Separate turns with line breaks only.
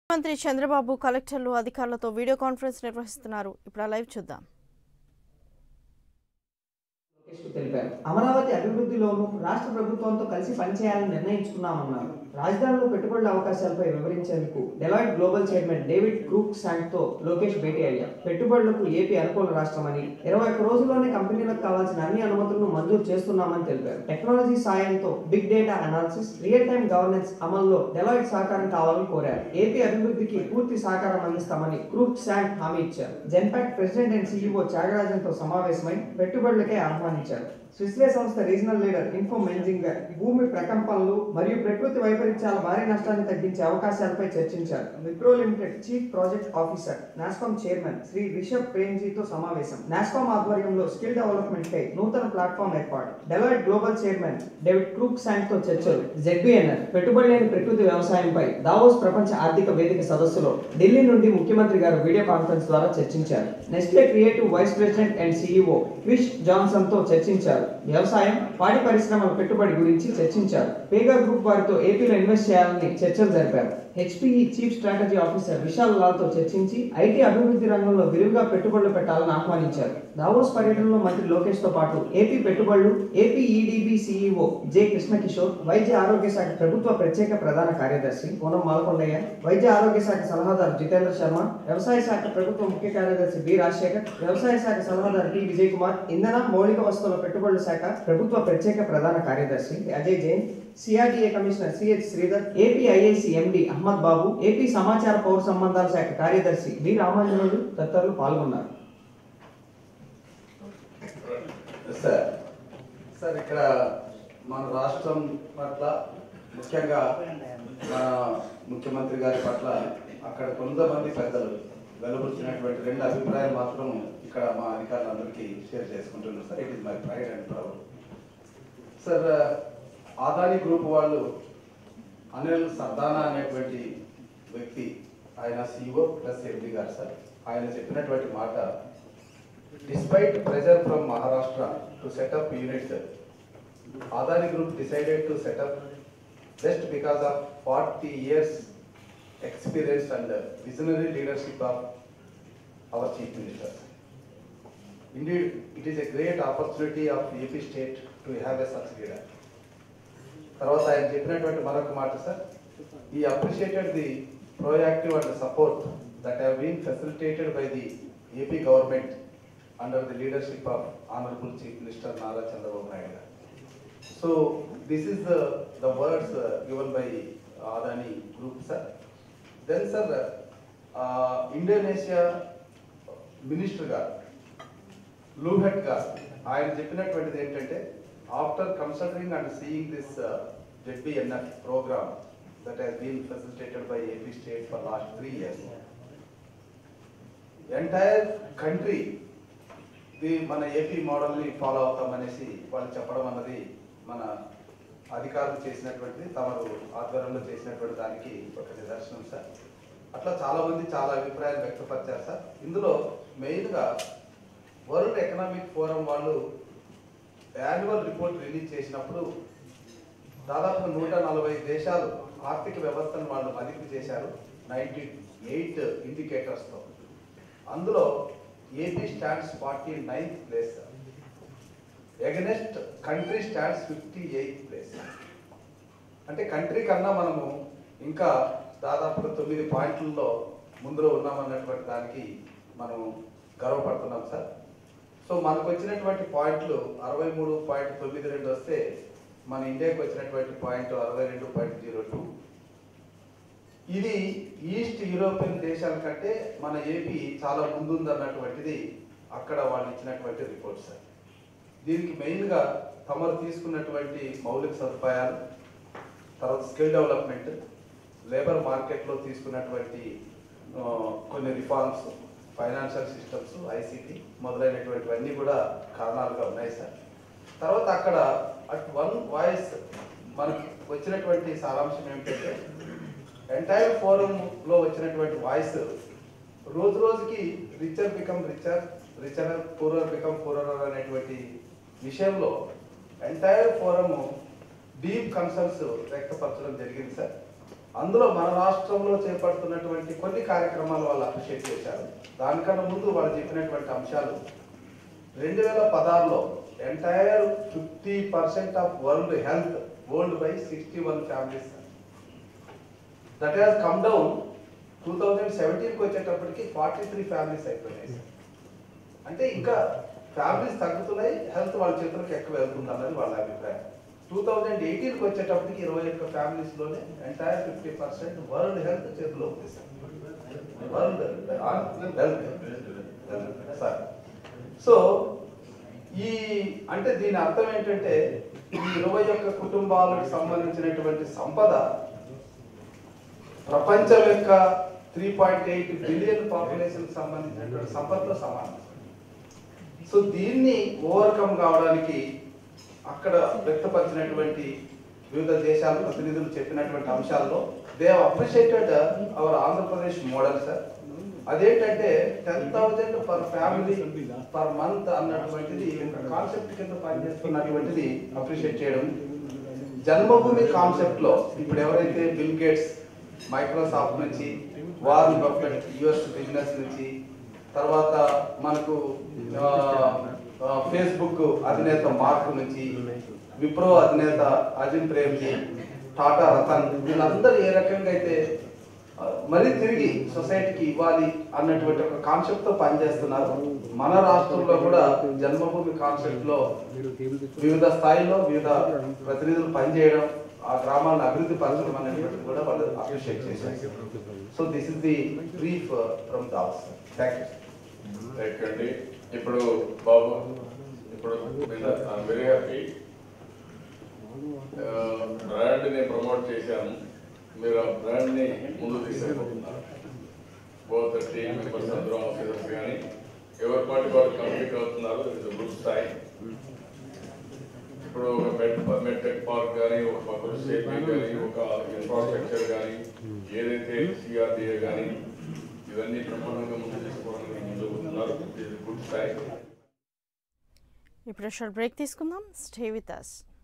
ముఖ్యమంత్రి చంద్రబాబు కలెక్టర్లు అధికారులతో వీడియో కాన్ఫరెన్స్ నిర్వహిస్తున్నారు ఇప్పుడు ఆ లైవ్ చూద్దాం
లోకేష్ తెలిపారు అమరావతి అభివృద్ధిలోనూ రాష్ట్ర ప్రభుత్వంతో కలిసి పనిచేయాలని నిర్ణయించుకున్నామన్నారు రాజధానిలో పెట్టుబడుల అవకాశాలపై వివరించేందుకు Deloitte global chairman David Crookshank తో లోకేష్ భేటీ అయ్యారు పెట్టుబడులకు ఏపీ అనుకూల రాష్ట్రమని ఇరవై ఒక్క రోజుల్లోనే కంపెనీలకు కావాల్సిన అన్ని అనుమతులను మంజూరు చేస్తున్నామని తెలిపారు టెక్నాలజీ సాయంతో big data analysis real time governance అమల్లో డెలాయిట్ సహకారం కావాలని కోరారు ఏపీ అభివృద్ధికి పూర్తి సహకారం అందిస్తామని క్రూక్ శాంక్ హామీ ఇచ్చారు జెన్పాక్ ప్రెసిడెంట్ అండ్ సీఈఓ త్యాగరాజన్తో సమావేశమై పెట్టుబడులకే ఆహ్వానించారు స్విస్లే సంస్థ రీజనల్ లీడర్ ఇన్ఫో మెంజింగ్ భూమి ప్రకంపనలు మరియు ప్రకృతి వైపరీత్యాల భారీ నష్టాన్ని తగ్గించే అవకాశాలపై చర్చించారు Wipro limited chief project officer NASSCOM chairman Shri Rishab ప్రేమ్జీతో సమావేశం నాస్కామ్ ఆధ్వర్యంలో స్కిల్ డెవలప్మెంట్ పై నూతన ప్లాట్ఫామ్ ఏర్పాటు Deloitte global chairman David Crookshank తో చర్చలు జెడ్బీఎన్ఎల్ పెట్టుబడి లేని ప్రకృతి వ్యవసాయంపై దావోస్ ప్రపంచ ఆర్థిక వేదిక సదస్సులో ఢిల్లీ నుండి ముఖ్యమంత్రి గారు వీడియో కాన్ఫరెన్స్ ద్వారా చర్చించారు Nestle creative vice president and CEO Kris Johnson తో చర్చించారు వ్యవసాయం పాడి పరిశ్రమల పెట్టుబడి గురించి చర్చించారు పేగా గ్రూప్ వారితో ఏపీలో ఇన్వెస్ట్ చేయాలని చర్చలు జరిపారు HPE chief strategy officer Vishal Lal తో చర్చించి ఐటీ అభివృద్ధి రంగంలో విరివిగా పెట్టుబడులు పెట్టాలని ఆహ్వానించారు దావోస్ పర్యటనలో మంత్రి లోకేష్ తో పాటు ఏపీ పెట్టుబడులు AP EDB CEO J Krishnakishore వైద్య ఆరోగ్య శాఖ ప్రభుత్వ ప్రత్యేక ప్రధాన కార్యదర్శి పూనం మాలకొండయ్య వైద్య ఆరోగ్య శాఖ సలహాదారు జితేంద్ర శర్మ వ్యవసాయ శాఖ ప్రభుత్వ ముఖ్య కార్యదర్శి బి రాజశేఖర్ వ్యవసాయ శాఖ సలహాదారు టి విజయ్ కుమార్ ఇంధన మౌలిక వస్తువుల పెట్టుబడుల శాఖ ప్రభుత్వ ప్రత్యేక ప్రధాన కార్యదర్శి Ajay Jain CRDA commissioner CH Sridhar AP IIC MD Ahmed Babu AP సమాచార పౌర సంబంధాల శాఖ కార్యదర్శి వి రామాంజనులు తదితరులు పాల్గొన్నారు
సార్ సార్ ఇక్కడ మన రాష్ట్రం పట్ల ముఖ్యంగా మన ముఖ్యమంత్రి గారి పట్ల అక్కడ కొంతమంది పెద్దలు వెలువరించినటువంటి రెండు అభిప్రాయాలు మాత్రం ఇక్కడ మా అధికారులందరికీ షేర్ చేసుకుంటున్నాను sir it is my pride and proud sir Adani group వాళ్ళు అనిల్ సర్దానా అనేటువంటి వ్యక్తి ఆయన సిఇఓ ప్లస్ ఎండి గారు సార్ ఆయన చెప్పినటువంటి మాట Despite pressure from Maharashtra to set up units, Adani Group decided to set up just because of 40 years experience and visionary leadership of our Chief Minister. Indeed, it is a great opportunity of AP state to have a such leader. తర్వాత ఆయన చెప్పినటువంటి మరొక మాట sir ఈ appreciated the proactive and support that have been facilitated by the AP government under the leadership of honourable chief minister Nara Chandrababu Naidu garu so this is the the words given by Adani group sir then sir Indonesia minister garu Luhut garu ఆయన చెప్పినటువంటిది ఏంటంటే after considering and seeing this ZBNF programme that has been facilitated by AP state for last three years entire country ఇది మన AP మోడల్ని follow అవుతామనేసి వాళ్ళు చెప్పడం అన్నది మన అధికారులు చేసినటువంటిది తమరు ఆధ్వర్యంలో చేసినటువంటి దానికి ఒక నిదర్శనం సార్ అట్లా చాలా మంది చాలా అభిప్రాయాలు వ్యక్తపరిచారు సార్ ఇందులో మెయిన్గా వరల్డ్ ఎకనామిక్ ఫోరం వాళ్ళు యాన్యువల్ రిపోర్ట్ రిలీజ్ చేసినప్పుడు దాదాపు నూట నలభై దేశాలు ఆర్థిక వ్యవస్థను వాళ్ళు మదింపు చేశారు నైంటీ ఎయిట్ ఇండికేటర్స్తో అందులో AP stands forty ninth place against country stands fifty eighth place అంటే కంట్రీ కన్నా మనము ఇంకా దాదాపుగా తొమ్మిది పాయింట్లలో ముందులో ఉన్నామన్నటువంటి దానికి మనం గర్వపడుతున్నాం సార్ సో మనకు వచ్చినటువంటి పాయింట్లు అరవై మూడు పాయింట్ తొమ్మిది రెండు వస్తే మన ఇండియాకి వచ్చినటువంటి పాయింట్ అరవై రెండు పాయింట్ జీరో టూ ఇది ఈస్ట్ యూరోపియన్ దేశాల కంటే మన ఏపీ చాలా ముందుందన్నటువంటిది అక్కడ వాళ్ళు ఇచ్చినటువంటి రిపోర్ట్ సార్ దీనికి మెయిన్గా తమరు తీసుకున్నటువంటి మౌలిక సదుపాయాలు తర్వాత స్కిల్ డెవలప్మెంట్ లేబర్ మార్కెట్లో తీసుకున్నటువంటి ఆ, కొన్ని రిఫార్మ్స్ ఫైనాన్షియల్ సిస్టమ్స్ ఐసిటి మొదలైనటువంటివన్నీ కూడా కారణాలుగా ఉన్నాయి సార్ తర్వాత అక్కడ అట్ వన్ వాయిస్ మనకి వచ్చినటువంటి సారాంశం ఏమిటంటే ఎంటైర్ ఫోరంలో వచ్చినటువంటి వాయిస్ రోజు రోజుకి richer become richer richer poorer become poorer అనేటువంటి విషయంలో ఎంటైర్ ఫోరము డీప్ కన్సర్న్స్ వ్యక్తపరచడం జరిగింది సార్ అందులో మన రాష్ట్రంలో చేపడుతున్నటువంటి కొన్ని కార్యక్రమాలు వాళ్ళు అప్రిషియేట్ చేశారు దానికన్నా ముందు వాళ్ళు చెప్పినటువంటి అంశాలు రెండు వేల పదహారులో entire fifty percent of world health world by sixty one families that has come down two thousand సెవెంటీన్కి వచ్చేటప్పటికి ఫార్టీ త్రీ ఫ్యామిలీస్ అయిపోయినాయి సార్ అంటే ఇంకా ఫ్యామిలీస్ తగ్గుతున్నాయి హెల్త్ వాళ్ళ చేతులకు ఎక్కువ వెళ్తుంది అన్నది వాళ్ళ అభిప్రాయం టూ థౌజండ్ ఎయిటీన్కి వచ్చేటప్పటికి ఇరవై ఒక్క ఫ్యామిలీస్లోనే entire fifty percent world health చేతిలో ఉంది sir world health sir so ఈ అంటే దీని అర్థం ఏంటంటే ఈ ఇరవై ఒక్క కుటుంబాలకు సంబంధించినటువంటి సంపద ప్రపంచం యొక్క three point eight billion population సంబంధించినటువంటి సంపదతో సమానం సో దీన్ని ఓవర్కమ్ కావడానికి అక్కడ వ్యక్తపరిచినటువంటి వివిధ దేశాల ప్రతినిధులు చెప్పినటువంటి అంశాల్లో they appreciated our Andhra Pradesh model sir అదేంటంటే ten thousand per family per month అన్నటువంటిది ఒక కాన్సెప్ట్ కింద పనిచేస్తున్నటువంటిది అప్రిషియేట్ చేయడం జన్మభూమి కాన్సెప్ట్ లో ఇప్పుడు ఎవరైతే బిల్ గేట్స్ మైక్రోసాఫ్ట్ నుంచి వారన్ బఫెట్ యుఎస్ బిజినెస్ నుంచి తర్వాత మనకు ఫేస్బుక్ అధినేత మార్క్ నుంచి విప్రో అధినేత అజిన్ ప్రేమ్జీ టాటా రతన్ వీళ్ళందరూ ఏ రకంగా అయితే ఆ, మరీ తిరిగి సొసైటీకి ఇవ్వాలి అన్నటువంటి ఒక కాన్సెప్ట్ తో పనిచేస్తున్నారు మన రాష్ట్రంలో కూడా జన్మభూమి కాన్సెప్ట్ లో వివిధ స్థాయిలో వివిధ ప్రతినిధులు పనిచేయడం ఆ గ్రామాలను అభివృద్ధి పరచడం అనేటువంటిది కూడా వాళ్ళు అప్రిషియేట్ చేశారు so this is the brief from Davos thank you
right అండి ఇప్పుడు బాబు ఇప్పుడు వెరీ హ్యాపీ బ్రాండ్ ని ప్రమోట్ చేశాను మీరు ఆ బ్రాండ్ ని ముందు తీసుకెళ్ళిపోతున్నారు బోత్ టీమ్ మెంబర్స్ అందరూ ఆఫీసర్స్ కానీ ఎవరి పార్టీ వారు కంప్లీట్ అవుతున్నారు ఇది గుడ్ స్థాయి ఇప్పుడు ఒక మెట్ మెట్టెక్ పార్క్ కానీ ఒక పక్కన సేఫ్టీ కానీ ఒక ఇన్ఫ్రాస్ట్రక్చర్ కానీ ఏదైతే సిఆర్డిఏ కానీ ఇవన్నీ ప్రమాణంగా ముందు తీసుకోవడానికి ముందు ఉన్నారు ఇది గుడ్ స్థాయి
ఇప్పుడు షార్ట్ బ్రేక్ తీసుకుందాం స్టే విత్ అస్